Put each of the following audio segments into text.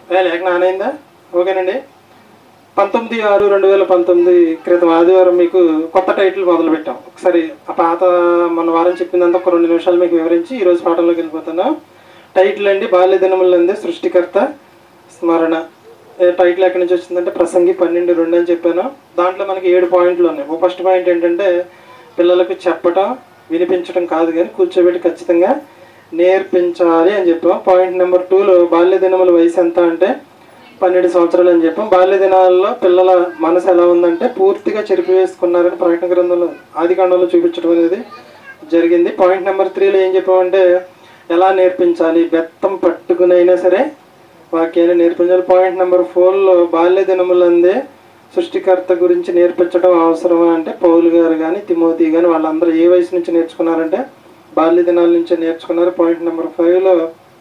ఏ, లేఖ నానైందా ఓకేనండి పంతొమ్మిది ఆరు రెండు వేల పంతొమ్మిది క్రితం ఆదివారం మీకు కొత్త టైటిల్ మొదలు పెట్టాం ఒకసారి ఆ పాత మన వారం చెప్పిందంతా ఒక రెండు నిమిషాలు మీకు వివరించి ఈరోజు పాఠంలోకి వెళ్ళిపోతున్నాం టైటిల్ అండి బాల్య దినములందే సృష్టికర్త స్మరణ ఏ టైటిల్ ఎక్కడి నుంచి వచ్చిందంటే ప్రసంగి పన్నెండు రెండు అని చెప్పాను దాంట్లో మనకి ఏడు పాయింట్లు ఉన్నాయి ఓ ఫస్ట్ పాయింట్ ఏంటంటే పిల్లలకు చెప్పటం వినిపించడం కాదు కానీ కూర్చోబెట్టి ఖచ్చితంగా నేర్పించాలి అని చెప్పాం పాయింట్ నెంబర్ టూలో బాల్య దినముల వయసు ఎంత అంటే పన్నెండు సంవత్సరాలు అని చెప్పాం బాల్య దినాల్లో పిల్లల మనసు ఎలా ఉందంటే పూర్తిగా చెరిపి వేసుకున్నారని ప్రకటన గ్రంథంలో ఆది కాండంలో చూపించడం అనేది జరిగింది పాయింట్ నెంబర్ త్రీలో ఏం చెప్పామంటే ఎలా నేర్పించాలి బెత్తం పట్టుకునైనా సరే వాక్యాన్ని నేర్పించాలి పాయింట్ నెంబర్ ఫోర్లో బాల్య దినములందే సృష్టికర్త గురించి నేర్పించడం అవసరమా అంటే పౌలు గారు కానీ తిమోతి కానీ వాళ్ళందరూ ఏ వయసు నుంచి నేర్చుకున్నారంటే బాల్య దినాల నుంచే నేర్చుకున్నారు పాయింట్ నెంబర్ ఫైవ్లో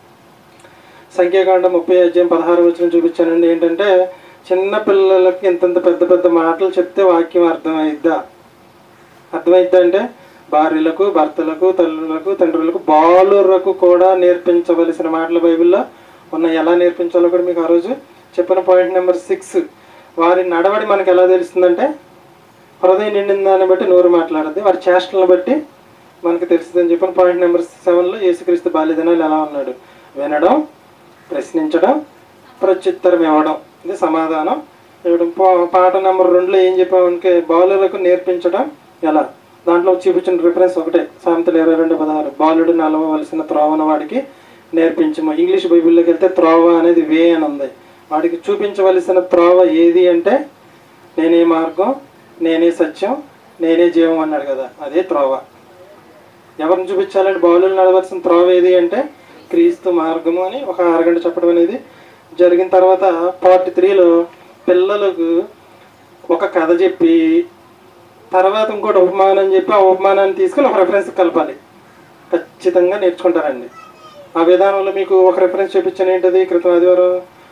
సంఖ్యాకాండ ముప్పై అధ్యాయం పదహారు వచ్చిన చూపించానండి ఏంటంటే చిన్న పిల్లలకి ఇంతంత పెద్ద పెద్ద మాటలు చెప్తే వాక్యం అర్థమైద్దా అర్థమైద్దా అంటే భార్యలకు భర్తలకు తల్లులకు తండ్రులకు బాలురకు కూడా నేర్పించవలసిన మాటలు బైబిల్లో ఉన్నాయి ఎలా నేర్పించాలో కూడా మీకు ఆ రోజు చెప్పిన పాయింట్ నెంబర్ సిక్స్ వారి నడవడి మనకు ఎలా తెలుస్తుందంటే హృదయం నిండిన దాన్ని బట్టి నోరు మాట్లాడద్ది వారి చేష్టలను బట్టి మనకు తెలుస్తుందని చెప్పిన పాయింట్ నెంబర్ సెవెన్లో యేసుక్రీస్తు బాల్యదినాలు ఎలా ఉన్నాడు వినడం ప్రశ్నించడం ప్రత్యుత్తరం ఇవ్వడం ఇది సమాధానం ఇవ్వడం పా- పాట నెంబర్ రెండులో ఏం చెప్పామంటే బాలులకు నేర్పించడం ఎలా దాంట్లో చూపించిన రిఫరెన్స్ ఒకటే సామెతలు ఇరవై రెండు పదహారు బాలుడు నలవవలసిన త్రోవన వాడికి నేర్పించము ఇంగ్లీష్ బైబిల్లోకి వెళ్తే త్రోవ అనేది వే అని ఉంది వాడికి చూపించవలసిన త్రోవ ఏది అంటే నేనే మార్గం నేనే సత్యం నేనే జీవం అన్నాడు కదా అదే త్రోవ ఎవరిని చూపించాలంటే బాలులు నడవలసిన త్రోవ ఏది అంటే క్రీస్తు మార్గము అని ఒక అరగంట చెప్పడం అనేది జరిగిన తర్వాత పార్ట్ త్రీలో పిల్లలకు ఒక కథ చెప్పి తర్వాత ఇంకోటి ఉపమానం చెప్పి ఆ ఉపమానాన్ని తీసుకుని ఒక రెఫరెన్స్ కలపాలి ఖచ్చితంగా నేర్చుకుంటారండి ఆ విధానంలో మీకు ఒక రెఫరెన్స్ చూపించాను ఏంటది క్రితం ఆదివారం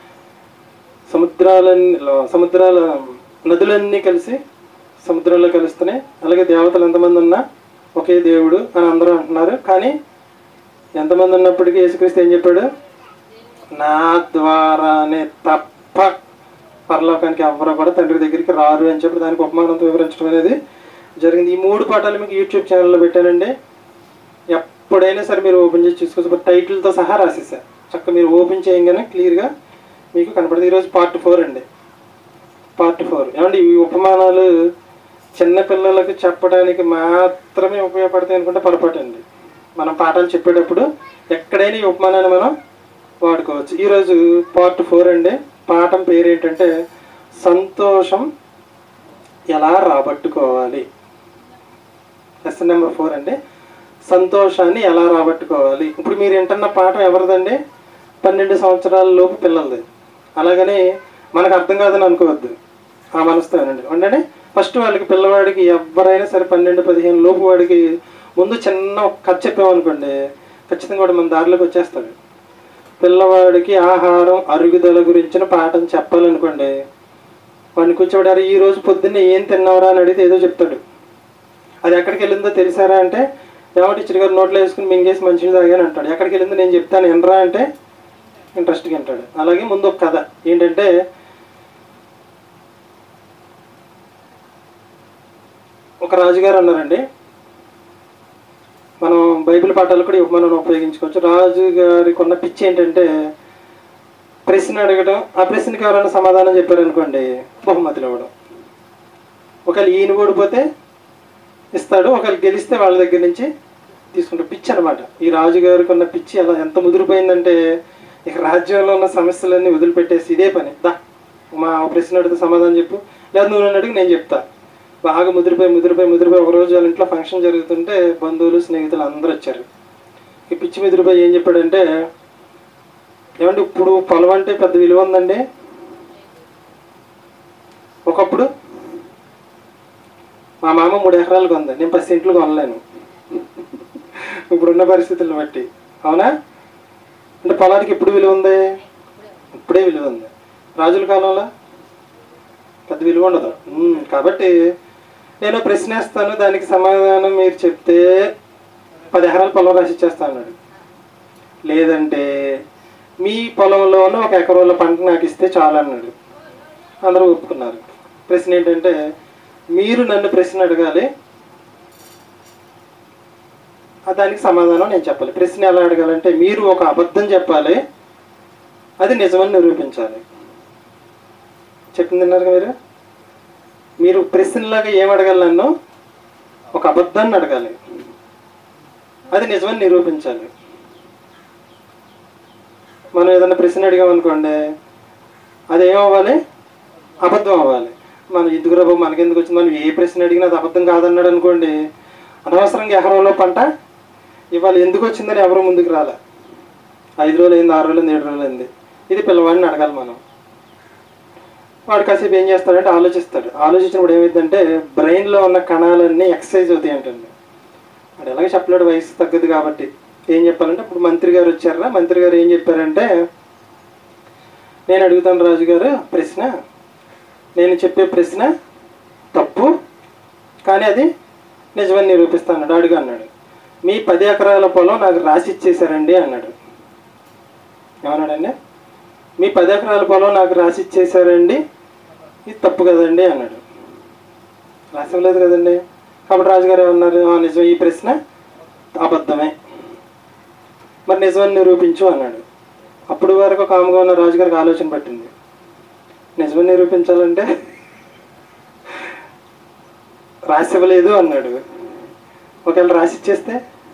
సముద్రాలన్నీ సముద్రాల నదులన్నీ కలిసి సముద్రంలో కలుస్తున్నాయి అలాగే దేవతలు ఎంతమంది ఉన్నా ఒకే దేవుడు అని అందరూ అంటున్నారు కానీ ఎంతమంది ఉన్నప్పటికీ యేసుక్రీస్తు ఏం చెప్పాడు నా ద్వారానే తప్ప పరలోకానికి ఎవరు కూడా తండ్రి దగ్గరికి రారు అని చెప్పి దానికి ఉపమానంతో వివరించడం అనేది జరిగింది ఈ మూడు పాఠాలు మీకు యూట్యూబ్ ఛానల్లో పెట్టానండి ఎప్పుడైనా సరే మీరు ఓపెన్ చేసి చూసుకోవచ్చు టైటిల్తో సహా రాసేసా చక్క మీరు ఓపెన్ చేయగానే క్లియర్గా మీకు కనపడుతుంది ఈరోజు పార్ట్ ఫోర్ అండి పార్ట్ ఫోర్ ఏమండి ఈ ఉపమానాలు చిన్న పిల్లలకు చెప్పడానికి మాత్రమే ఉపయోగపడతాయి అనుకుంటే పొరపాటు అండి మనం పాఠాలు చెప్పేటప్పుడు ఎక్కడైనా ఈ ఉపమానాన్ని మనం వాడుకోవచ్చు ఈరోజు పార్ట్ ఫోర్ అండి పాఠం పేరు ఏంటంటే సంతోషం ఎలా రాబట్టుకోవాలి లెసన్ నెంబర్ ఫోర్ అండి సంతోషాన్ని ఎలా రాబట్టుకోవాలి ఇప్పుడు మీరు వింటున్న పాఠం ఎవరిదండి పన్నెండు సంవత్సరాల లోపు పిల్లలది అలాగని మనకు అర్థం కాదని అనుకోవద్దు ఆ మనసుతో వినండి ఉండండి ఫస్ట్ వాళ్ళకి పిల్లవాడికి ఎవరైనా సరే పన్నెండు పదిహేను లోపు వాడికి ముందు చిన్న ఒక కథ చెప్పామనుకోండి ఖచ్చితంగా వాడు మన దారిలోకి వచ్చేస్తాడు పిల్లవాడికి ఆహారం అరుగుదల గురించిన పాఠం చెప్పాలనుకోండి వాడిని కూర్చోబెడారు ఈ రోజు పొద్దున్నే ఏం తిన్నావురా అని అడిగితే ఏదో చెప్తాడు అది ఎక్కడికి వెళ్ళిందో తెలిసారా అంటే ఏమో టీచర్ గారు నోట్లో వేసుకుని మింగేసి మంచిగా తాగాను అంటాడు ఎక్కడికి వెళ్ళిందో నేను చెప్తాను ఎనరా అంటే ఇంట్రెస్ట్గా అంటాడు అలాగే ముందు ఒక కథ ఏంటంటే ఒక రాజుగారు అన్నారండి మనం బైబిల్ పాఠాలు కూడా ఈ ఉపమానం ఉపయోగించుకోవచ్చు రాజు గారికి ఉన్న పిచ్చి ఏంటంటే ప్రశ్న అడగడం ఆ ప్రశ్నకి ఎవరైనా సమాధానం చెప్పారనుకోండి బహుమతులు ఇవ్వడం ఒకవేళ ఈయన ఓడిపోతే ఇస్తాడు ఒకవేళ గెలిస్తే వాళ్ళ దగ్గర నుంచి తీసుకుంటాడు పిచ్చి అనమాట ఈ రాజుగారికి ఉన్న పిచ్చి అలా ఎంత ముదిరిపోయిందంటే ఇక రాజ్యంలో ఉన్న సమస్యలన్నీ వదిలిపెట్టేసి ఇదే పని దా మా ప్రశ్న అడిగితే సమాధానం చెప్పు లేదా నువ్వు నన్ను అడిగి నేను చెప్తా బాగా ముదిరిపోయి ముదిరిపోయి ముదిరిపోయి ఒక రోజు వాళ్ళ ఇంట్లో ఫంక్షన్ జరుగుతుంటే బంధువులు స్నేహితులు అందరూ వచ్చారు ఈ పిచ్చి ముదిరిపోయి ఏం చెప్పాడంటే ఏమంటే ఇప్పుడు పొలం అంటే పెద్ద విలువ ఉందండి ఒకప్పుడు మా మామ మూడు ఎకరాలు కొంది నేను పది సెంట్లు కొనలేను ఇప్పుడున్న పరిస్థితులను బట్టి అవునా అంటే పొలానికి ఎప్పుడు విలువ ఉంది ఇప్పుడే విలువ ఉంది రాజుల కాలంలో పెద్ద విలువ ఉండదు ఉమ్, కాబట్టి నేను ప్రశ్న వేస్తాను దానికి సమాధానం మీరు చెప్తే పది ఎకరాల పొలం రాసి ఇచ్చేస్తా అన్నాడు లేదంటే మీ పొలంలోనూ ఒక ఎకరంలో పంట నాకు ఇస్తే చాలు అన్నాడు అందరూ ఒప్పుకున్నారు ప్రశ్న ఏంటంటే మీరు నన్ను ప్రశ్న అడగాలి ఆ దానికి సమాధానం నేను చెప్పాలి ప్రశ్న ఎలా అడగాలంటే మీరు ఒక అబద్ధం చెప్పాలి అది నిజమని నిరూపించాలి చెప్పింది విన్నారు మీరు మీరు ప్రశ్నలాగా ఏం అడగాలి నన్ను ఒక అబద్ధాన్ని అడగాలి అది నిజమని నిరూపించాలి మనం ఏదైనా ప్రశ్న అడిగామనుకోండి అది ఏమవ్వాలి అబద్ధం అవ్వాలి మనం ఎందుకు రాబో మనకెందుకు వచ్చింది మనం ఏ ప్రశ్న అడిగినా అది అబద్ధం కాదన్నాడు అనుకోండి అనవసరంగా ఎకరంలో పంట ఇవాళ ఎందుకు వచ్చిందని ఎవరు ముందుకు రాలే ఐదు రోజులు అయింది ఆరు రోజులు అయింది ఏడు రోజులు అయింది ఇది పిల్లవాడిని అడగాలి మనం వాడు కాసేపు ఏం చేస్తాడంటే ఆలోచిస్తాడు ఆలోచించినప్పుడు ఏమైందంటే బ్రెయిన్లో ఉన్న కణాలన్నీ ఎక్సర్సైజ్ అవుతాయి అంటుంది వాడు ఎలాగ చెప్పలేడు వయసు తగ్గదు కాబట్టి ఏం చెప్పాలంటే ఇప్పుడు మంత్రి గారు వచ్చారా మంత్రి గారు ఏం చెప్పారంటే నేను అడుగుతాను రాజుగారు ప్రశ్న నేను చెప్పే ప్రశ్న తప్పు కానీ అది నిజమని నిరూపిస్తాను అడుగు అన్నాడు మీ పది ఎకరాల పొలం నాకు రాసి ఇచ్చేసారండి అన్నాడు ఏమన్నాడండి మీ పది ఎకరాల పొలం నాకు రాసి ఇచ్చేసారండి ఇది తప్పు కదండి అన్నాడు రాసివ్వలేదు కదండి కాబట్టి రాజుగారు ఏమన్నారు "ఆ, నిజం ఈ ప్రశ్న అబద్ధమే మరి నిజమని నిరూపించు అన్నాడు అప్పుడు వరకు కాముగా ఉన్న రాజుగారికి ఆలోచన పట్టింది నిజమని నిరూపించాలంటే రాసివ్వలేదు అన్నాడు ఒకవేళ రాసి ఇచ్చేస్తే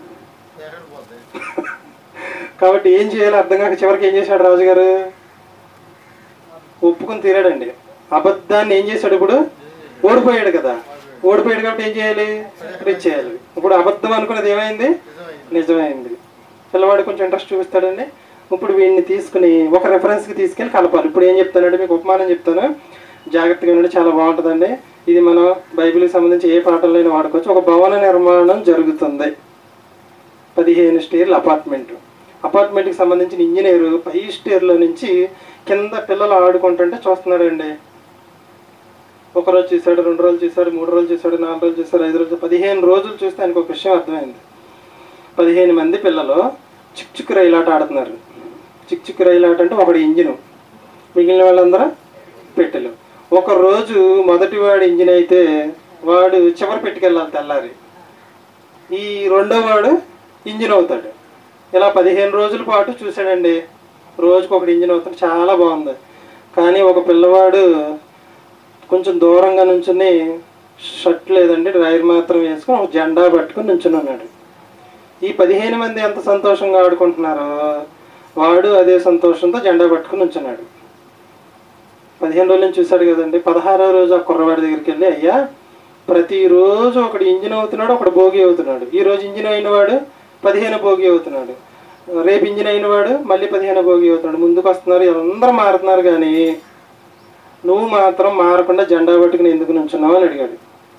కాబట్టి ఏం చేయాలో అర్థం కాక చివరికి ఏం చేశాడు రాజుగారు ఒప్పుకొని తీరాడండి అబద్ధాన్ని ఏం చేశాడు ఇప్పుడు ఓడిపోయాడు కదా ఓడిపోయాడు కాబట్టి ఏం చేయాలి రిచ్ చేయాలి ఇప్పుడు అబద్ధం అనుకున్నది ఏమైంది నిజమైంది పిల్లవాడు కొంచెం ఇంట్రెస్ట్ చూపిస్తాడండి ఇప్పుడు వీడిని తీసుకుని ఒక రెఫరెన్స్కి తీసుకెళ్ళి కలపాలి ఇప్పుడు ఏం చెప్తానంటే మీకు ఉపమానం చెప్తాను జాగ్రత్తగా ఉండండి చాలా బాగుంటుందండి ఇది మనం బైబిల్కి సంబంధించి ఏ పాటల్లో వాడుకోవచ్చు ఒక భవన నిర్మాణం జరుగుతుంది పదిహేను స్టేర్ల అపార్ట్మెంట్ అపార్ట్మెంట్కి సంబంధించిన ఇంజనీరు పై స్టేర్లో నుంచి కింద పిల్లలు ఆడుకుంటుంటే చూస్తున్నాడండి ఒక రోజు చూశాడు రెండు రోజులు చూశాడు మూడు రోజులు చూశాడు నాలుగు రోజులు చూశాడు ఐదు రోజులు పదిహేను రోజులు చూస్తే ఆయనకు ఒక విషయం అర్థమైంది పదిహేను మంది పిల్లలు చిక్ చిక్ రైలాట ఆడుతున్నారు చిక్ చిక్ రైలాట అంటే ఒకటి ఇంజిన్ మిగిలిన వాళ్ళందరూ పెట్టెలు ఒక రోజు మొదటి వాడు ఇంజిన్ అయితే వాడు చివరి పెట్టుకెళ్ళాలి తెల్లారి ఈ రెండో వాడు ఇంజిన్ అవుతాడు ఇలా పదిహేను రోజుల పాటు చూశాడండి రోజుకు ఒకటి ఇంజిన్ అవుతాడు చాలా బాగుంది కానీ ఒక పిల్లవాడు కొంచెం దూరంగా నుంచుని షర్ట్ లేదండి డ్రైవర్ మాత్రం వేసుకొని ఒక జెండా పట్టుకొని నుంచుని ఉన్నాడు ఈ పదిహేను మంది ఎంత సంతోషంగా ఆడుకుంటున్నారో వాడు అదే సంతోషంతో జెండా పట్టుకుని నుంచున్నాడు పదిహేను రోజుల నుంచి చూశాడు కదండి పదహారో రోజు ఆ కుర్రవాడి దగ్గరికి వెళ్ళి అయ్యా ప్రతిరోజు ఒకడు ఇంజిన్ అవుతున్నాడు ఒకడు భోగి అవుతున్నాడు ఈ రోజు ఇంజిన్ అయిన వాడు పదిహేను భోగి అవుతున్నాడు రేపు ఇంజిన్ అయిన వాడు మళ్ళీ పదిహేను భోగి అవుతున్నాడు ముందుకు వస్తున్నారు అందరూ మారుతున్నారు కానీ నువ్వు మాత్రం మారకుండా జెండా పట్టుకుని ఎందుకు నుంచున్నావు అని అడిగాడు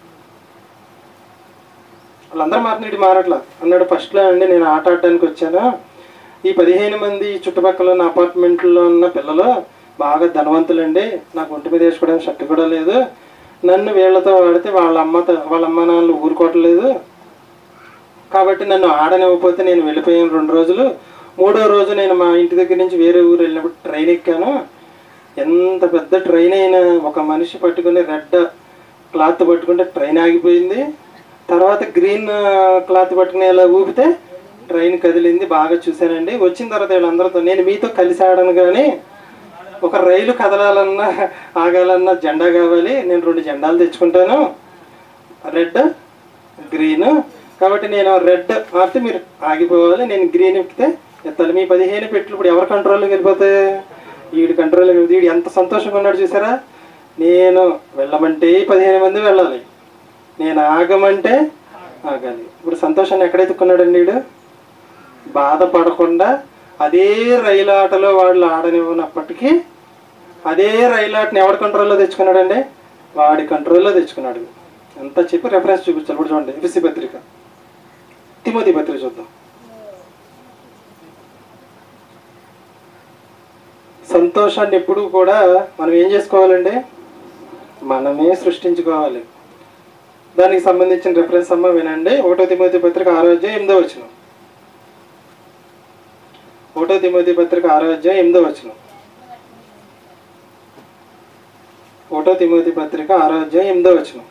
వాళ్ళందరూ మారుతున్న ఇటు మారట్లా అన్నాడు ఫస్ట్లో అండి నేను ఆట ఆడడానికి వచ్చాను ఈ పదిహేను మంది చుట్టుపక్కల ఉన్న అపార్ట్మెంట్లో ఉన్న పిల్లలు బాగా ధనవంతులండి నాకు ఒంటి మీద వేసుకోవడానికి షర్ట్ కూడా లేదు నన్ను వీళ్ళతో ఆడితే వాళ్ళ అమ్మ వాళ్ళ అమ్మ నాన్నలు ఊరుకోవట్లేదు కాబట్టి నన్ను ఆడనివ్వకపోతే నేను వెళ్ళిపోయాను రెండు రోజులు మూడో రోజు నేను మా ఇంటి దగ్గర నుంచి వేరే ఊరు వెళ్ళినప్పుడు ట్రైన్ ఎక్కాను ఎంత పెద్ద ట్రైన్ అయినా ఒక మనిషి పట్టుకుని రెడ్ క్లాత్ పట్టుకుంటే ట్రైన్ ఆగిపోయింది తర్వాత గ్రీన్ క్లాత్ పట్టుకుని ఇలా ఊపితే ట్రైన్ కదిలింది బాగా చూశానండి వచ్చిన తర్వాత వీళ్ళందరితో నేను మీతో కలిసి ఆడను కానీ ఒక రైలు కదలాలన్నా ఆగాలన్నా జెండా కావాలి నేను రెండు జెండాలు తెచ్చుకుంటాను రెడ్ గ్రీన్ కాబట్టి నేను రెడ్ ఆపితే మీరు ఆగిపోవాలి నేను గ్రీన్ ఎక్కితే ఎత్తాలి మీ పదిహేను పెట్లు ఇప్పుడు ఎవరి కంట్రోల్లోకి వెళ్ళిపోతాయి వీడి కంట్రోల్లోకి వెళ్తే వీడు ఎంత సంతోషంగా ఉన్నాడు చూసారా నేను వెళ్ళమంటే పదిహేను మంది వెళ్ళాలి నేను ఆగమంటే ఆగాలి ఇప్పుడు సంతోషాన్ని ఎక్కడ ఎత్తుకున్నాడండి వీడు బాధపడకుండా అదే రైలు ఆటలో వాళ్ళు ఆడనివ్వనప్పటికీ అదే రైలు ఆటని ఎవరి కంట్రోల్లో తెచ్చుకున్నాడండి వాడి కంట్రోల్లో తెచ్చుకున్నాడు అంతా చెప్పి రెఫరెన్స్ చూపించాలి ఇప్పుడు చూడండి ఎఫ్సి పత్రిక తిమోతి పత్రిక చూద్దాం సంతోషాన్ని ఎప్పుడు కూడా మనం ఏం చేసుకోవాలండి మనమే సృష్టించుకోవాలి దానికి సంబంధించిన రెఫరెన్స్ అమ్మ వినండి ఒకటో తిమోతి పత్రిక ఆరోగ్యం ఎనిమిదో వచ్చిన ఒకటో తిమోతి పత్రిక ఆరో అధ్యాయం ఎనిమిదో వచనం ఒకటో తిమోతి పత్రిక ఆరో అధ్యాయం ఎనిమిదో వచనం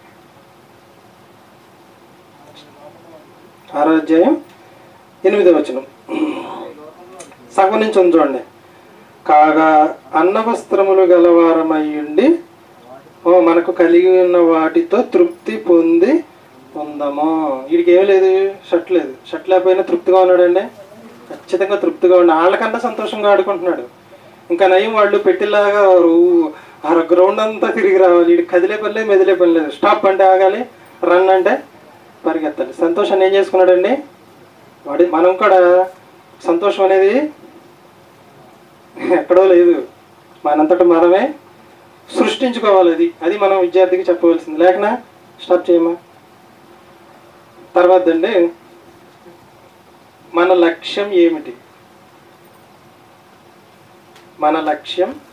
ఆరో అధ్యాయం ఎనిమిదో వచనం సగం నుంచి ఉంది చూడండి కాగా అన్నవస్త్రములు గలవారమయ్యుండి ఓ మనకు కలిగి ఉన్న వాటితో తృప్తి పొంది ఉందాము వీడికి ఏం లేదు షర్ట్ లేదు షర్ట్ లేకపోయినా తృప్తిగా ఉన్నాడండి ఖచ్చితంగా తృప్తిగా ఉండి వాళ్ళకన్నా సంతోషంగా ఆడుకుంటున్నాడు ఇంకా నయం వాళ్ళు పెట్టిలాగా ఆ గ్రౌండ్ అంతా తిరిగి రావాలి వీడికి కదిలే పని లేదు మెదిలే పని లేదు స్టాప్ అంటే ఆగాలి రన్ అంటే పరిగెత్తాలి సంతోషాన్ని ఏం చేసుకున్నాడండి వాడి మనం కూడా సంతోషం అనేది ఎక్కడో లేదు మనంతట మనమే సృష్టించుకోవాలి అది అది మనం విద్యార్థికి చెప్పవలసింది లేకనా స్టాప్ చేయమా తర్వాత అండి మన లక్ష్యం ఏమిటి మన లక్ష్యం